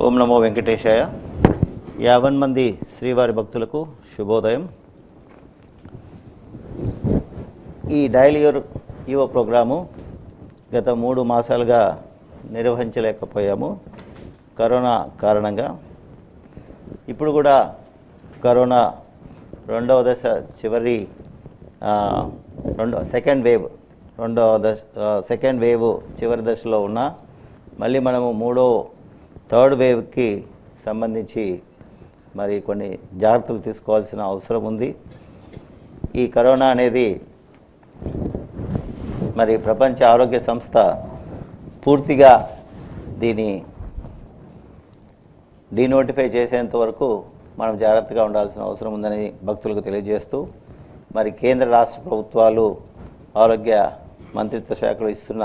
ఓం నమో వెంకటేశాయ యావన్ మంది శ్రీవారి భక్తులకు శుభోదయం ఈ డైలీ యువర్ యువ ప్రోగ్రాము గత మూడు మాసాలుగా నిర్వహించలేకపోయాము కరోనా కారణంగా ఇప్పుడు కూడా కరోనా రెండవ దశ చివరి ఆ, రెండో సెకండ్ వేవ్ రెండవ దశ ఆ, సెకండ్ వేవ్ చివరి దశలో ఉన్న మళ్ళీ మనము మూడో థర్డ్ వేవ్కి సంబంధించి మరి కొన్ని జాగ్రత్తలు తీసుకోవాల్సిన అవసరం ఉంది ఈ కరోనా అనేది మరి ప్రపంచ ఆరోగ్య సంస్థ పూర్తిగా దీని డీనోటిఫై చేసేంత వరకు మనం జాగ్రత్తగా ఉండాల్సిన అవసరం ఉందని భక్తులకు తెలియజేస్తూ మరి కేంద్ర రాష్ట్ర ప్రభుత్వాలు ఆరోగ్య మంత్రిత్వ శాఖలు ఇస్తున్న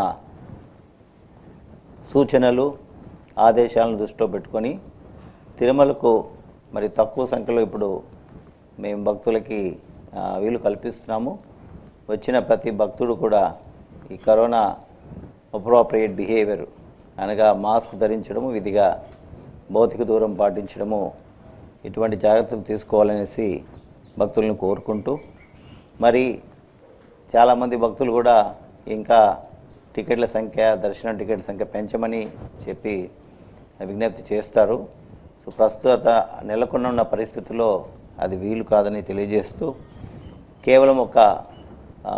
సూచనలు ఆదేశాలను దృష్టిలో పెట్టుకొని తిరుమలకు మరి తక్కువ సంఖ్యలో ఇప్పుడు మేము భక్తులకి ఆ, వీలు కల్పిస్తున్నాము వచ్చిన ప్రతి భక్తుడు కూడా ఈ కరోనా అప్రోప్రియేట్ బిహేవియర్ అనగా మాస్క్ ధరించడము విధిగా భౌతిక దూరం పాటించడము ఇటువంటి జాగ్రత్తలు తీసుకోవాలనేసి భక్తులను కోరుకుంటూ మరి చాలామంది భక్తులు కూడా ఇంకా టికెట్ల సంఖ్య దర్శనం టికెట్ సంఖ్య పెంచమని చెప్పి విజ్ఞప్తి చేస్తారు సో ప్రస్తుత నెలకొన్న ఉన్న పరిస్థితుల్లో అది వీలు కాదని తెలియజేస్తూ కేవలం ఒక ఆ,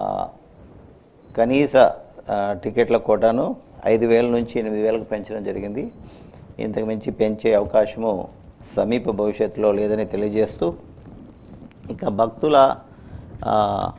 కనీస ఆ, టికెట్ల కోటాను ఐదు వేల నుంచి ఎనిమిది వేలకు పెంచడం జరిగింది ఇంతకు మించి పెంచే అవకాశము సమీప భవిష్యత్తులో లేదని తెలియజేస్తూ ఇక భక్తుల ఆ,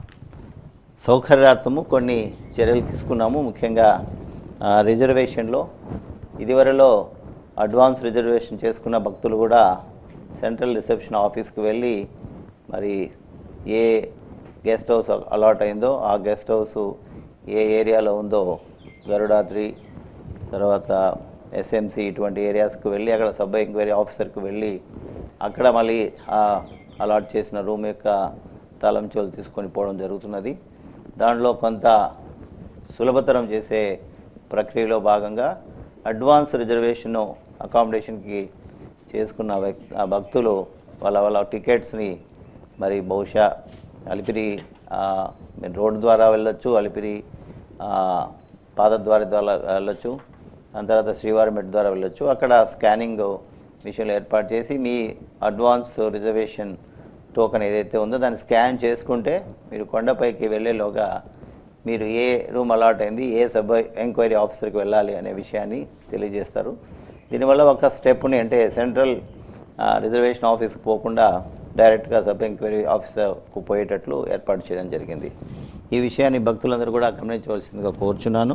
సౌకర్యార్థము కొన్ని చర్యలు తీసుకున్నాము ముఖ్యంగా ఆ, రిజర్వేషన్లో ఇదివరలో అడ్వాన్స్ రిజర్వేషన్ చేసుకున్న భక్తులు కూడా సెంట్రల్ రిసెప్షన్ ఆఫీస్కి వెళ్ళి మరి ఏ గెస్ట్ హౌస్ అలాట్ అయిందో ఆ గెస్ట్ హౌస్ ఏ ఏరియాలో ఉందో గరుడాద్రి తర్వాత ఎస్ఎంసి ఇటువంటి ఏరియాస్కి వెళ్ళి అక్కడ సబ్ ఎంక్వైరీ ఆఫీసర్కి వెళ్ళి అక్కడ మళ్ళీ ఆ అలాట్ చేసిన రూమ్ యొక్క తాళం చెవులు తీసుకొని పోవడం జరుగుతున్నది దాంట్లో కొంత సులభతరం చేసే ప్రక్రియలో భాగంగా అడ్వాన్స్ రిజర్వేషన్ అకామిడేషన్కి చేసుకున్న వ్యక్ ఆ భక్తులు వాళ్ళ వాళ్ళ టికెట్స్ని మరి బహుశా అలిపిరి ఆ, మీరు రోడ్డు ద్వారా వెళ్ళొచ్చు అలిపిరి ఆ, పాదద్వారి ద్వారా వెళ్ళొచ్చు దాని తర్వాత శ్రీవారి మెట్ ద్వారా వెళ్ళొచ్చు అక్కడ స్కానింగ్ మిషన్లు ఏర్పాటు చేసి మీ అడ్వాన్స్ రిజర్వేషన్ టోకెన్ ఏదైతే ఉందో దాన్ని స్కాన్ చేసుకుంటే మీరు కొండపైకి వెళ్ళేలోగా మీరు ఏ రూమ్ అలాట్ అయింది ఏ సబ్ ఎంక్వైరీ ఆఫీసర్కి వెళ్ళాలి అనే విషయాన్ని తెలియజేస్తారు దీనివల్ల ఒక స్టెప్ని అంటే సెంట్రల్ ఆ, రిజర్వేషన్ ఆఫీస్కి పోకుండా డైరెక్ట్గా సబ్ ఎంక్వైరీ ఆఫీసర్కు పోయేటట్లు ఏర్పాటు చేయడం జరిగింది ఈ విషయాన్ని భక్తులందరూ కూడా గమనించవలసిందిగా కోరుచున్నాను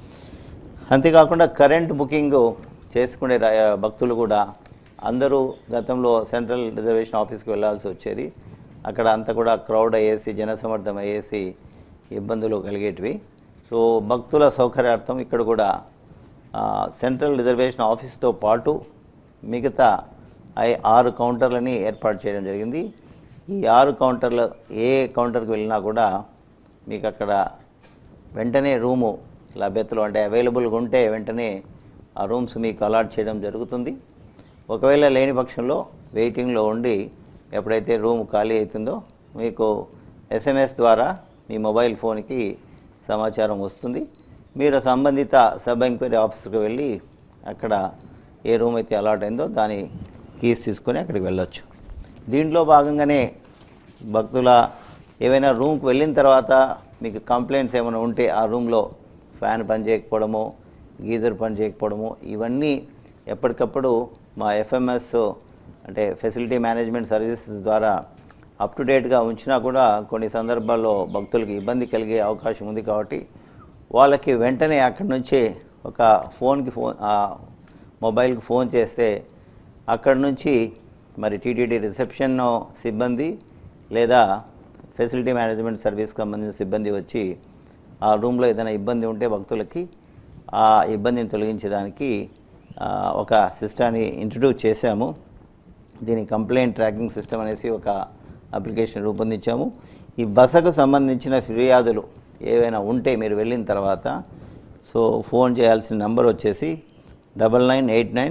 అంతేకాకుండా కరెంట్ బుకింగ్ చేసుకునే రా- భక్తులు కూడా అందరూ గతంలో సెంట్రల్ రిజర్వేషన్ ఆఫీస్కి వెళ్ళాల్సి వచ్చేది అక్కడ అంతా కూడా క్రౌడ్ అయ్యేసి జనసమర్థం అయ్యేసి ఇబ్బందులు కలిగేటివి సో భక్తుల సౌకర్యార్థం ఇక్కడ కూడా ఆ, సెంట్రల్ రిజర్వేషన్ ఆఫీస్తో పాటు మిగతా ఐ ఆరు కౌంటర్లని ఏర్పాటు చేయడం జరిగింది ఈ ఆరు కౌంటర్ల ఏ కౌంటర్కి వెళ్ళినా కూడా మీకు అక్కడ వెంటనే రూము లభ్యతలో అంటే అవైలబుల్గా ఉంటే వెంటనే ఆ రూమ్స్ మీకు అలాట్ చేయడం జరుగుతుంది ఒకవేళ లేని పక్షంలో వెయిటింగ్లో ఉండి ఎప్పుడైతే రూమ్ ఖాళీ అవుతుందో మీకు ఎస్ఎంఎస్ ద్వారా మీ మొబైల్ ఫోన్కి సమాచారం వస్తుంది మీరు సంబంధిత సబ్ ఎంక్వైరీ ఆఫీస్కి వెళ్ళి అక్కడ ఏ రూమ్ అయితే అలాట్ అయిందో దాని కీస్ తీసుకొని అక్కడికి వెళ్ళొచ్చు దీంట్లో భాగంగానే భక్తుల ఏవైనా రూమ్కి వెళ్ళిన తర్వాత మీకు కంప్లైంట్స్ ఏమైనా ఉంటే ఆ రూమ్లో ఫ్యాన్ పని చేయకపోవడము గీజర్ పని చేయకపోవడము ఇవన్నీ ఎప్పటికప్పుడు మా ఎఫ్ఎంఎస్ అంటే ఫెసిలిటీ మేనేజ్మెంట్ సర్వీసెస్ ద్వారా అప్ టు డేట్గా ఉంచినా కూడా కొన్ని సందర్భాల్లో భక్తులకు ఇబ్బంది కలిగే అవకాశం ఉంది కాబట్టి వాళ్ళకి వెంటనే అక్కడి నుంచి ఒక ఫోన్కి ఫోన్ ఆ మొబైల్కి ఫోన్ చేస్తే అక్కడి నుంచి మరి టీటీడీ రిసెప్షన్ సిబ్బంది లేదా ఫెసిలిటీ మేనేజ్మెంట్ సర్వీస్కి సంబంధించిన సిబ్బంది వచ్చి ఆ రూమ్లో ఏదైనా ఇబ్బంది ఉంటే భక్తులకి ఆ ఇబ్బందిని తొలగించడానికి ఆ, ఒక సిస్టాన్ని ఇంట్రడ్యూస్ చేశాము దీని కంప్లైంట్ ట్రాకింగ్ సిస్టమ్ అనేసి ఒక అప్లికేషన్ రూపొందించాము ఈ బసకు సంబంధించిన ఫిర్యాదులు ఏవైనా ఉంటే మీరు వెళ్ళిన తర్వాత సో ఫోన్ చేయాల్సిన నెంబర్ వచ్చేసి double nine eight nine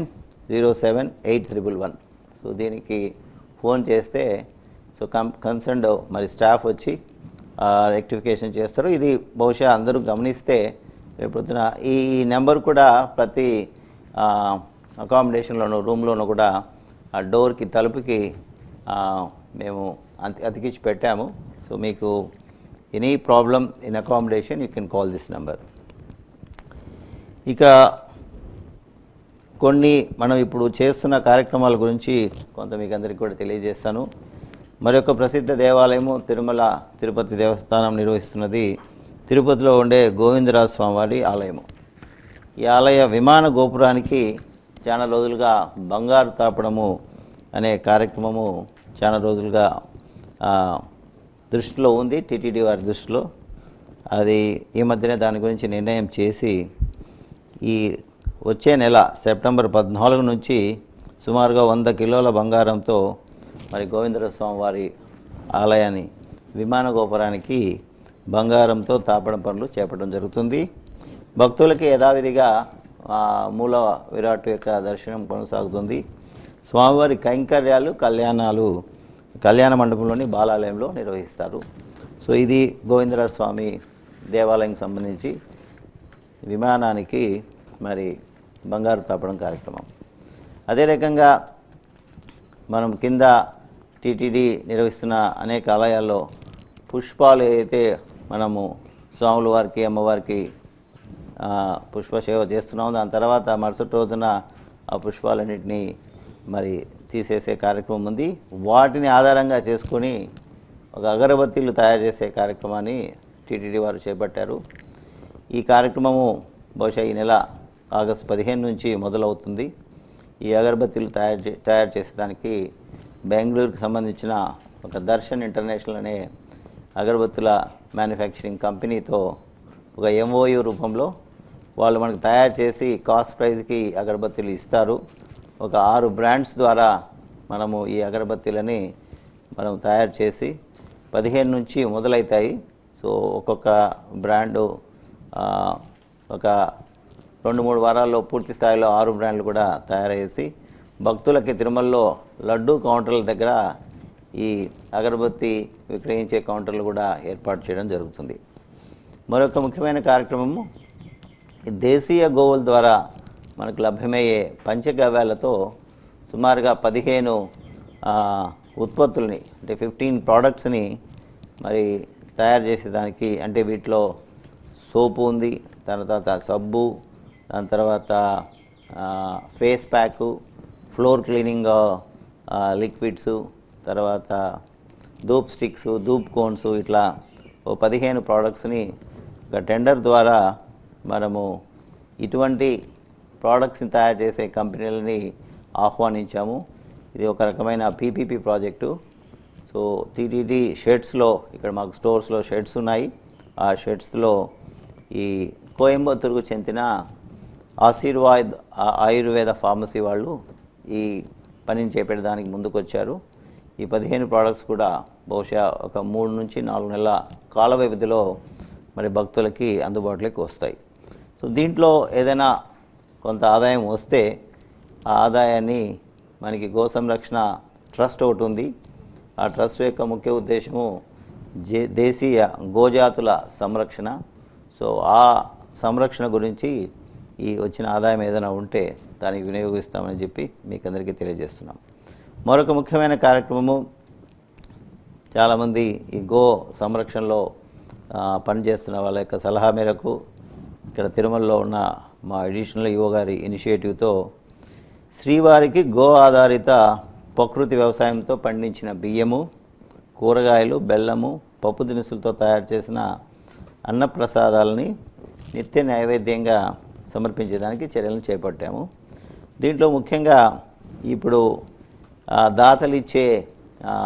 zero seven eight triple one so దీనికి ఫోన్ చేస్తే సో కం కన్సర్న్డ్ మరి స్టాఫ్ వచ్చి రెక్టిఫికేషన్ చేస్తారు ఇది బహుశా అందరూ గమనిస్తే రేపొద్దున ఈ నెంబర్ కూడా ప్రతి అకామిడేషన్లోనూ రూమ్లోనూ కూడా ఆ డోర్కి తలుపుకి ఆ, మేము అంత అతికించి పెట్టాము సో మీకు any problem in accommodation you can call this number ఇక కొన్ని మనం ఇప్పుడు చేస్తున్న కార్యక్రమాల గురించి కొంత మీకు అందరికీ కూడా తెలియజేస్తాను మరొక ప్రసిద్ధ దేవాలయము తిరుమల తిరుపతి దేవస్థానం నిర్వహిస్తున్నది తిరుపతిలో ఉండే గోవిందరాజ స్వామివారి ఆలయము ఈ ఆలయ విమాన గోపురానికి చాలా రోజులుగా బంగారు తాపడము అనే కార్యక్రమము చాలా రోజులుగా ఆ, దృష్టిలో ఉంది టీటీడీ వారి దృష్టిలో అది ఈ మధ్యనే దాని గురించి నిర్ణయం చేసి ఈ వచ్చే నెల సెప్టెంబర్ పద్నాలుగు నుంచి సుమారుగా వంద కిలోల బంగారంతో మరి గోవిందర స్వామి వారి ఆలయాన్ని విమాన గోపురానికి బంగారంతో తాపడం పనులు చేపట్టడం జరుగుతుంది భక్తులకి యథావిధిగా ఆ, మూల విరాట్ యొక్క దర్శనం కొనసాగుతుంది స్వామివారి కైంకర్యాలు కళ్యాణాలు కళ్యాణ మండపంలోని బాలాలయంలో నిర్వహిస్తారు సో ఇది గోవిందరాజ స్వామి దేవాలయం సంబంధించి విమానానికి మరి బంగారు తాపడం కార్యక్రమం అదే రకంగా మనం కింద టీటీడీ నిర్వహిస్తున్న అనేక ఆలయాల్లో పుష్పాలు ఏదైతే మనము స్వాముల వారికి అమ్మవారికి ఆ, పుష్ప సేవ చేస్తున్నాము దాని తర్వాత మరుసటి రోజున ఆ పుష్పాలన్నింటినీ మరి తీసేసే కార్యక్రమం ఉంది వాటిని ఆధారంగా చేసుకొని ఒక అగరబత్తీలు తయారు చేసే కార్యక్రమాన్ని టీటీడీ వారు చేపట్టారు ఈ కార్యక్రమము బహుశా ఈ నెల ఆగస్టు పదిహేను నుంచి మొదలవుతుంది ఈ అగరబత్తీలు తయారు చే తయారు చేసేదానికి బెంగళూరుకు సంబంధించిన ఒక దర్శన్ ఇంటర్నేషనల్ అనే అగరబత్తుల మ్యానుఫ్యాక్చరింగ్ కంపెనీతో ఒక ఎంఓయు రూపంలో వాళ్ళు మనకు తయారు చేసి కాస్ట్ ప్రైజ్కి అగరబత్తీలు ఇస్తారు ఒక ఆరు బ్రాండ్స్ ద్వారా మనము ఈ అగరబత్తీలని మనం తయారు చేసి పదిహేను నుంచి మొదలవుతాయి సో ఒక్కొక్క బ్రాండు ఆ, ఒక రెండు మూడు వారాల్లో పూర్తి స్థాయిలో ఆరు బ్రాండ్లు కూడా తయారు చేసి భక్తులకి తిరుమలలో లడ్డూ కౌంటర్ల దగ్గర ఈ అగరబత్తి విక్రయించే కౌంటర్లు కూడా ఏర్పాటు చేయడం జరుగుతుంది మరొక ముఖ్యమైన కార్యక్రమము ఈ దేశీయ గోవుల ద్వారా మనకు లభ్యమయ్యే పంచగవ్యాలతో సుమారుగా పదిహేను ఆ, ఉత్పత్తుల్ని అంటే ఫిఫ్టీన్ ప్రోడక్ట్స్ని మరి తయారు చేసేదానికి అంటే వీటిలో సోపు ఉంది దాని తర్వాత సబ్బు దాని తర్వాత ఆ, ఫేస్ ప్యాకు ఫ్లోర్ క్లీనింగ్ ఆ, లిక్విడ్స్ తర్వాత ధూప్ స్టిక్స్ ధూప్ కోన్స్ ఇట్లా ఓ పదిహేను ప్రోడక్ట్స్ని ఒక టెండర్ ద్వారా మనము ఇటువంటి ప్రోడక్ట్స్ని తయారు చేసే కంపెనీలని ఆహ్వానించాము ఇది ఒక రకమైన పీపీపీ ప్రాజెక్టు సో టీటీడీ షెడ్స్లో ఇక్కడ మాకు స్టోర్స్లో షెడ్స్ ఉన్నాయి ఆ షెడ్స్లో ఈ కోయంబత్తూరుకు చెందిన ఆశీర్వాద్ ఆ- ఆయుర్వేద ఫార్మసీ వాళ్ళు ఈ పనిని చేపట్టడానికి ముందుకు వచ్చారు ఈ పదిహేను ప్రోడక్ట్స్ కూడా బహుశా ఒక మూడు నుంచి నాలుగు నెలల కాల వ్యవధిలో మరి భక్తులకి అందుబాటులోకి వస్తాయి సో దీంట్లో ఏదైనా కొంత ఆదాయం వస్తే ఆ ఆదాయాన్ని మనకి గో సంరక్షణ ట్రస్ట్ ఒకటి ఉంది ఆ ట్రస్ట్ యొక్క ముఖ్య ఉద్దేశము జే దేశీయ గోజాతుల సంరక్షణ సో ఆ సంరక్షణ గురించి ఈ వచ్చిన ఆదాయం ఏదైనా ఉంటే దానికి వినియోగిస్తామని చెప్పి మీకు అందరికీ తెలియజేస్తున్నాం మరొక ముఖ్యమైన కార్యక్రమము చాలామంది ఈ గో సంరక్షణలో ఆ, పనిచేస్తున్న వాళ్ళ యొక్క సలహా మేరకు ఇక్కడ తిరుమలలో ఉన్న మా అడిషనల్ యువ గారి ఇనిషియేటివ్తో శ్రీవారికి గో ఆధారిత ప్రకృతి వ్యవసాయంతో పండించిన బియ్యము కూరగాయలు బెల్లము పప్పు దినుసులతో తయారు చేసిన అన్నప్రసాదాలని నిత్య నైవేద్యంగా సమర్పించేదానికి చర్యలను చేపట్టాము దీంట్లో ముఖ్యంగా ఇప్పుడు ఆ, దాతలు ఇచ్చే ఆ,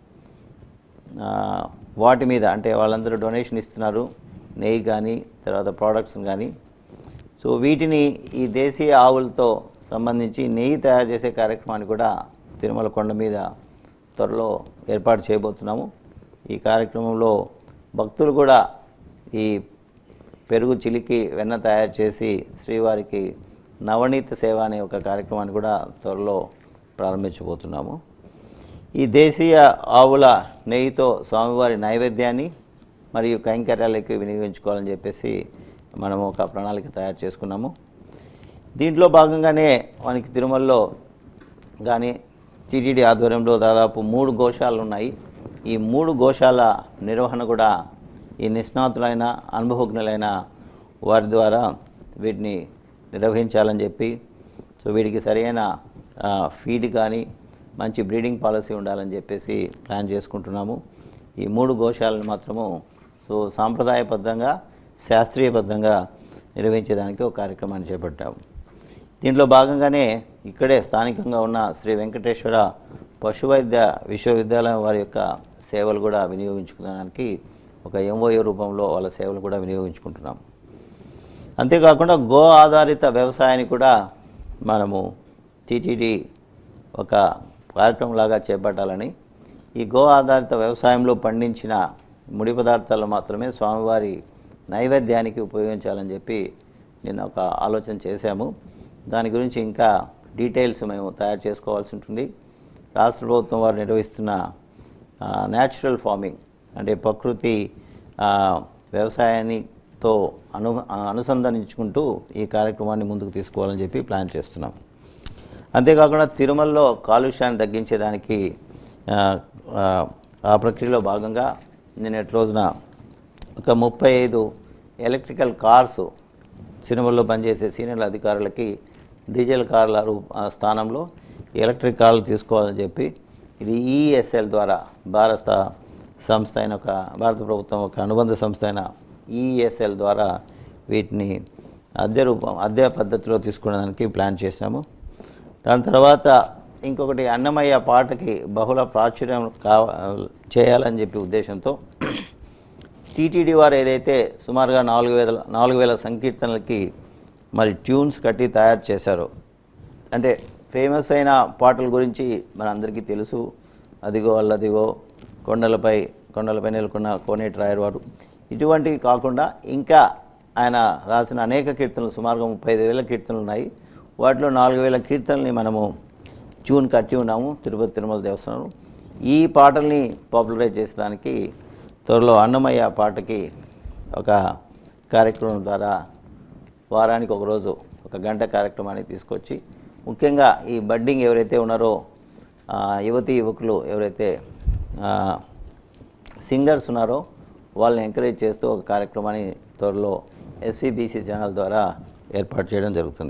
ఆ, వాటి మీద అంటే వాళ్ళందరూ డొనేషన్ ఇస్తున్నారు నెయ్యి కానీ తర్వాత ప్రోడక్ట్స్ కానీ సో వీటిని ఈ దేశీయ ఆవులతో సంబంధించి నెయ్యి తయారు చేసే కార్యక్రమాన్ని కూడా తిరుమల కొండ మీద త్వరలో ఏర్పాటు చేయబోతున్నాము ఈ కార్యక్రమంలో భక్తులు కూడా ఈ పెరుగు చిలికి వెన్న తయారు చేసి శ్రీవారికి నవనీత సేవ అనే ఒక కార్యక్రమాన్ని కూడా త్వరలో ప్రారంభించబోతున్నాము ఈ దేశీయ ఆవుల నెయ్యితో స్వామివారి నైవేద్యాన్ని మరియు కైంకర్యాలకి వినియోగించుకోవాలని చెప్పేసి మనము ఒక ప్రణాళిక తయారు చేసుకున్నాము దీంట్లో భాగంగానే మనకి తిరుమలలో కానీ టీటీడీ ఆధ్వర్యంలో దాదాపు మూడు గోశాలు ఉన్నాయి ఈ మూడు గోశాల నిర్వహణ కూడా ఈ నిష్ణాతులైన అనుభవజ్ఞులైన వారి ద్వారా వీటిని నిర్వహించాలని చెప్పి సో వీటికి సరైన ఆ, ఫీడ్ కానీ మంచి బ్రీడింగ్ పాలసీ ఉండాలని చెప్పేసి ప్లాన్ చేసుకుంటున్నాము ఈ మూడు గోశాలను మాత్రము సో సాంప్రదాయబద్ధంగా శాస్త్రీయబద్ధంగా నిర్వహించేదానికి ఒక కార్యక్రమాన్ని చేపట్టాము దీంట్లో భాగంగానే ఇక్కడే స్థానికంగా ఉన్న శ్రీ వెంకటేశ్వర పశువైద్య విశ్వవిద్యాలయం వారి యొక్క సేవలు కూడా వినియోగించుకోవడానికి ఒక ఎంఓయూ రూపంలో వాళ్ళ సేవలు కూడా వినియోగించుకుంటున్నాం అంతేకాకుండా గో ఆధారిత వ్యవసాయాన్ని కూడా మనము టీటీడీ ఒక కార్యక్రమంలాగా చేపట్టాలని ఈ గో ఆధారిత వ్యవసాయంలో పండించిన ముడి పదార్థాలు మాత్రమే స్వామివారి నైవేద్యానికి ఉపయోగించాలని చెప్పి నేను ఒక ఆలోచన చేశాము దాని గురించి ఇంకా డీటెయిల్స్ మేము తయారు చేసుకోవాల్సి ఉంటుంది రాష్ట్ర ప్రభుత్వం వారు నిర్వహిస్తున్న న్యాచురల్ ఫార్మింగ్ అంటే ప్రకృతి ఆ, వ్యవసాయానితో అను అనుసంధానించుకుంటూ ఈ కార్యక్రమాన్ని ముందుకు తీసుకోవాలని చెప్పి ప్లాన్ చేస్తున్నాం అంతేకాకుండా తిరుమలలో కాలుష్యాన్ని తగ్గించేదానికి ఆ, ఆ, ఆ ప్రక్రియలో భాగంగా నిన్నటి రోజున ఒక ముప్పై ఐదు ఎలక్ట్రికల్ కార్స్ సినిమాల్లో పనిచేసే సీనియర్ అధికారులకి డీజిల్ కార్ల రూ- ఆ స్థానంలో ఎలక్ట్రిక్ కార్లు తీసుకోవాలని చెప్పి ఇది ఈఎస్ఎల్ ద్వారా భారత సంస్థ అయిన ఒక భారత ప్రభుత్వం ఒక అనుబంధ సంస్థ అయిన ఈఎస్ఎల్ ద్వారా వీటిని అద్దె రూపం అద్దె పద్ధతిలో తీసుకునేదానికి ప్లాన్ చేశాము దాని తర్వాత ఇంకొకటి అన్నమయ్య పాటకి బహుళ ప్రాచుర్యం కావ చేయాలని చెప్పి ఉద్దేశంతో టీటీడీ వారు ఏదైతే సుమారుగా నాలుగు వేల నాలుగు వేల సంకీర్తనలకి మరి ట్యూన్స్ కట్టి తయారు చేశారో అంటే ఫేమస్ అయిన పాటల గురించి మనందరికీ తెలుసు అదిగో అల్లదిగో కొండలపై కొండలపై నెలకొన్న కోనేటి రాయవారు ఇటువంటివి కాకుండా ఇంకా ఆయన రాసిన అనేక కీర్తనలు సుమారుగా ముప్పై ఐదు వేల కీర్తనలు ఉన్నాయి వాటిలో నాలుగు వేల కీర్తనల్ని మనము ట్యూన్ కట్టి ఉన్నాము తిరుపతి తిరుమల దేవస్థానం ఈ పాటల్ని పాపులరైజ్ చేసేదానికి త్వరలో అన్నమయ్య పాటకి ఒక కార్యక్రమం ద్వారా వారానికి ఒకరోజు ఒక గంట కార్యక్రమాన్ని తీసుకొచ్చి ముఖ్యంగా ఈ బడ్డింగ్ ఎవరైతే ఉన్నారో ఆ, యువతి యువకులు ఎవరైతే ఆ, సింగర్స్ ఉన్నారో వాళ్ళని ఎంకరేజ్ చేస్తూ ఒక కార్యక్రమాన్ని త్వరలో ఎస్పీబీసీ ఛానల్ ద్వారా ఏర్పాటు చేయడం జరుగుతుంది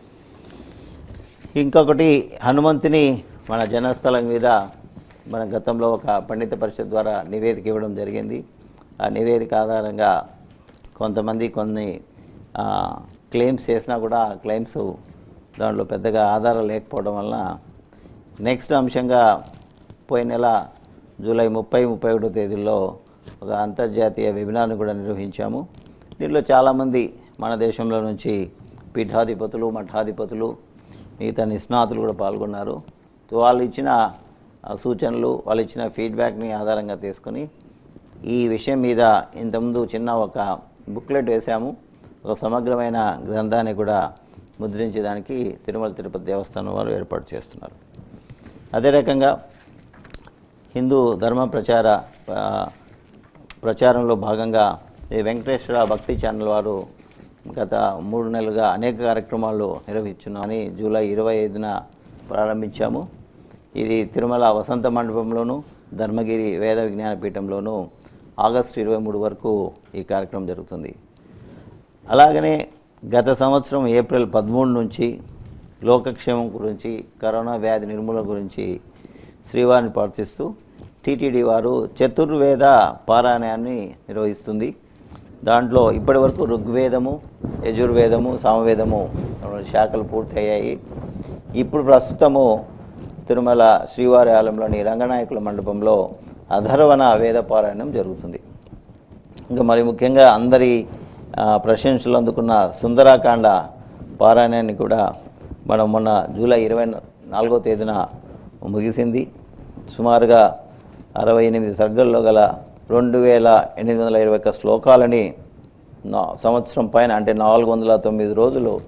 ఇంకొకటి హనుమంతుని మన జనస్థలం మీద మన గతంలో ఒక పండిత పరిషత్ ద్వారా నివేదిక ఇవ్వడం జరిగింది ఆ నివేదిక ఆధారంగా కొంతమంది కొన్ని క్లెయిమ్స్ చేసినా కూడా ఆ క్లెయిమ్స్ దాంట్లో పెద్దగా ఆధారం లేకపోవడం వలన నెక్స్ట్ అంశంగా పోయిన నెల జూలై ముప్పై ముప్పై ఒకటో తేదీల్లో ఒక అంతర్జాతీయ వెబినార్ని కూడా నిర్వహించాము దీంట్లో చాలామంది మన దేశంలో నుంచి పీఠాధిపతులు మఠాధిపతులు మిగతా నిష్ణాతులు కూడా పాల్గొన్నారు సో వాళ్ళు ఇచ్చిన ఆ, సూచనలు వాళ్ళు ఇచ్చిన ఫీడ్బ్యాక్ని ఆధారంగా తీసుకొని ఈ విషయం మీద ఇంతకుముందు చిన్న ఒక బుక్లెట్ వేశాము ఒక సమగ్రమైన గ్రంథాన్ని కూడా ముద్రించడానికి తిరుమల తిరుపతి దేవస్థానం వారు ఏర్పాటు చేస్తున్నారు అదే రకంగా హిందూ ధర్మ ప్రచార ఆ, ప్రచారంలో భాగంగా ఈ వెంకటేశ్వర భక్తి ఛానల్ వారు గత మూడు నెలలుగా అనేక కార్యక్రమాలు నిర్వహించున్నామని జూలై ఇరవై ఐదున ప్రారంభించాము ఇది తిరుమల వసంత మండపంలోను ధర్మగిరి వేద విజ్ఞాన పీఠంలోను ఆగస్టు ఇరవై మూడు వరకు ఈ కార్యక్రమం జరుగుతుంది అలాగనే గత సంవత్సరం ఏప్రిల్ పదమూడు నుంచి లోకక్షేమం గురించి కరోనా వ్యాధి నిర్మూలన గురించి శ్రీవారిని ప్రార్థిస్తూ టీటీడీ వారు చతుర్వేద పారాయణాన్ని నిర్వహిస్తుంది దాంట్లో ఇప్పటివరకు ఋగ్వేదము యజుర్వేదము సామవేదము రెండు శాఖలు పూర్తయ్యాయి ఇప్పుడు ప్రస్తుతము తిరుమల శ్రీవారి ఆలయంలోని రంగనాయకుల మండపంలో అధర్వణ వేద పారాయణం జరుగుతుంది ఇంకా మరి ముఖ్యంగా అందరి ఆ, ప్రశంసలు అందుకున్న సుందరాకాండ పారాయణాన్ని కూడా మనం మొన్న జూలై ఇరవై నాలుగో తేదీన ముగిసింది సుమారుగా అరవై ఎనిమిది సర్గల్లో గల రెండు వేల ఎనిమిది వందల ఇరవై ఒక్క శ్లోకాలని నా సంవత్సరం పైన అంటే నాలుగు వందల తొమ్మిది రోజులు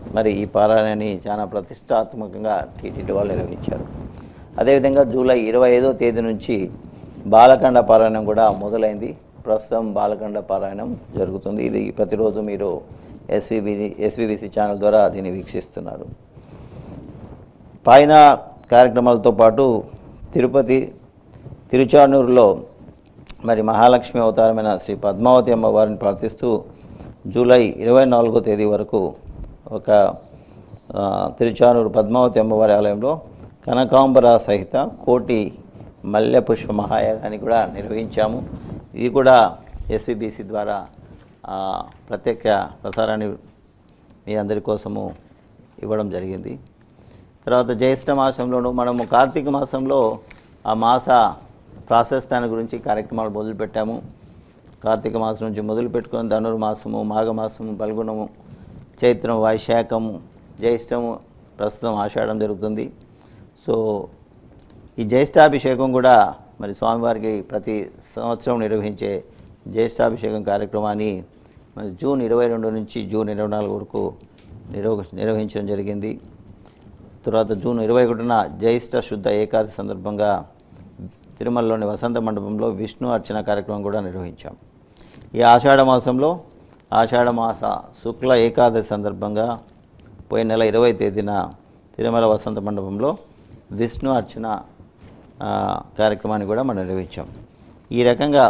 మరి ఈ పారాయణని చాలా ప్రతిష్టాత్మకంగా టీటీడీ వాళ్ళు నిర్వహించారు అదేవిధంగా జూలై ఇరవై ఐదో తేదీ నుంచి బాలకండ పారాయణం కూడా మొదలైంది ప్రస్తుతం బాలకండ పారాయణం జరుగుతుంది ఇది ప్రతిరోజు మీరు ఎస్విబి ఎస్విబిసి ఛానల్ ద్వారా దీన్ని వీక్షిస్తున్నారు పైన కార్యక్రమాలతో పాటు తిరుపతి తిరుచానూరులో మరి మహాలక్ష్మి అవతారమైన శ్రీ పద్మావతి అమ్మవారిని ప్రార్థిస్తూ జూలై ఇరవై నాలుగో తేదీ వరకు ఒక ఆ, తిరుచానూరు పద్మావతి అమ్మవారి ఆలయంలో కనకాంబర సహిత కోటి మల్లె పుష్ప మహాయాగాన్ని కూడా నిర్వహించాము ఇది కూడా ఎస్విబిసి ద్వారా ఆ, ప్రత్యేక ప్రసారాన్ని మీ అందరి కోసము ఇవ్వడం జరిగింది తర్వాత జ్యేష్ఠ మాసంలోనూ మనము కార్తీక మాసంలో ఆ మాస ప్రాశస్తాన్ని గురించి కార్యక్రమాలు మొదలుపెట్టాము కార్తీక మాసం నుంచి మొదలు పెట్టుకొని ధనుర్మాసము మాఘమాసము పల్గొనము చైత్రం వైశాఖము జ్యేష్ఠము ప్రస్తుతం ఆషాఢం జరుగుతుంది సో ఈ జ్యేష్ఠాభిషేకం కూడా మరి స్వామివారికి ప్రతి సంవత్సరం నిర్వహించే జ్యేష్ఠాభిషేకం కార్యక్రమాన్ని మరి జూన్ ఇరవై రెండు నుంచి జూన్ ఇరవై నాలుగు వరకు నిర్వ నిర్వహించడం జరిగింది తర్వాత జూన్ ఇరవై ఒకటిన జ్యేష్ఠ శుద్ధ ఏకాదశి సందర్భంగా తిరుమలలోని వసంత మండపంలో విష్ణు అర్చన కార్యక్రమం కూడా నిర్వహించాం ఈ ఆషాఢ మాసంలో ఆషాఢ మాస శుక్ల ఏకాదశి సందర్భంగా పోయిన నెల ఇరవై తేదీన తిరుమల వసంత మండపంలో విష్ణు అర్చన ఆ, కార్యక్రమాన్ని కూడా మనం నిర్వహించాం ఈ రకంగా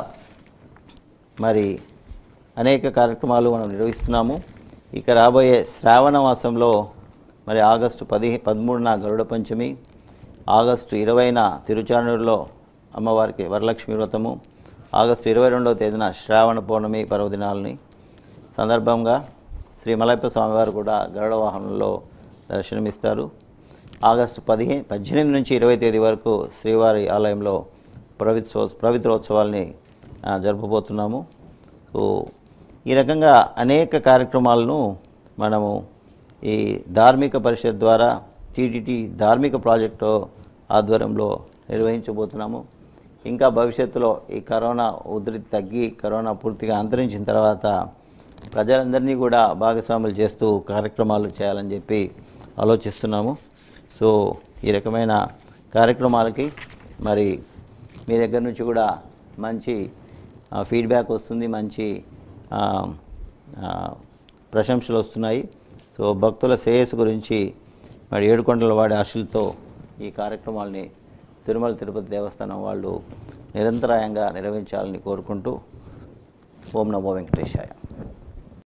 మరి అనేక కార్యక్రమాలు మనం నిర్వహిస్తున్నాము ఇక రాబోయే శ్రావణ మాసంలో మరి ఆగస్టు పది పదమూడున గరుడ పంచమి ఆగస్టు ఇరవైన తిరుచానూరులో అమ్మవారికి వరలక్ష్మి వ్రతము ఆగస్టు ఇరవై రెండవ తేదీన శ్రావణ పౌర్ణమి పర్వదినాలని సందర్భంగా శ్రీ మలయప్ప స్వామివారు కూడా గరుడ వాహనంలో దర్శనమిస్తారు ఆగస్టు పదిహేను పద్దెనిమిది నుంచి ఇరవై తేదీ వరకు శ్రీవారి ఆలయంలో పవిత్రో పవిత్రోత్సవాల్ని ఆ, జరుపబోతున్నాము సో ఈ రకంగా అనేక కార్యక్రమాలను మనము ఈ ధార్మిక పరిషత్ ద్వారా టీటీటీ ధార్మిక ప్రాజెక్టు ఆధ్వర్యంలో నిర్వహించబోతున్నాము ఇంకా భవిష్యత్తులో ఈ కరోనా ఉధృతి తగ్గి కరోనా పూర్తిగా అంతరించిన తర్వాత ప్రజలందరినీ కూడా భాగస్వాములు చేస్తూ కార్యక్రమాలు చేయాలని చెప్పి ఆలోచిస్తున్నాము సో ఈ రకమైన కార్యక్రమాలకి మరి మీ దగ్గర నుంచి కూడా మంచి ఆ, ఫీడ్బ్యాక్ వస్తుంది మంచి ఆ, ఆ, ప్రశంసలు వస్తున్నాయి సో భక్తుల శ్రేయస్సు గురించి మరి ఏడుకొండల వాడి ఆశలతో ఈ కార్యక్రమాల్ని తిరుమల తిరుపతి దేవస్థానం వాళ్ళు నిరంతరాయంగా నిర్వహించాలని కోరుకుంటూ ఓం నమో వెంకటేశాయ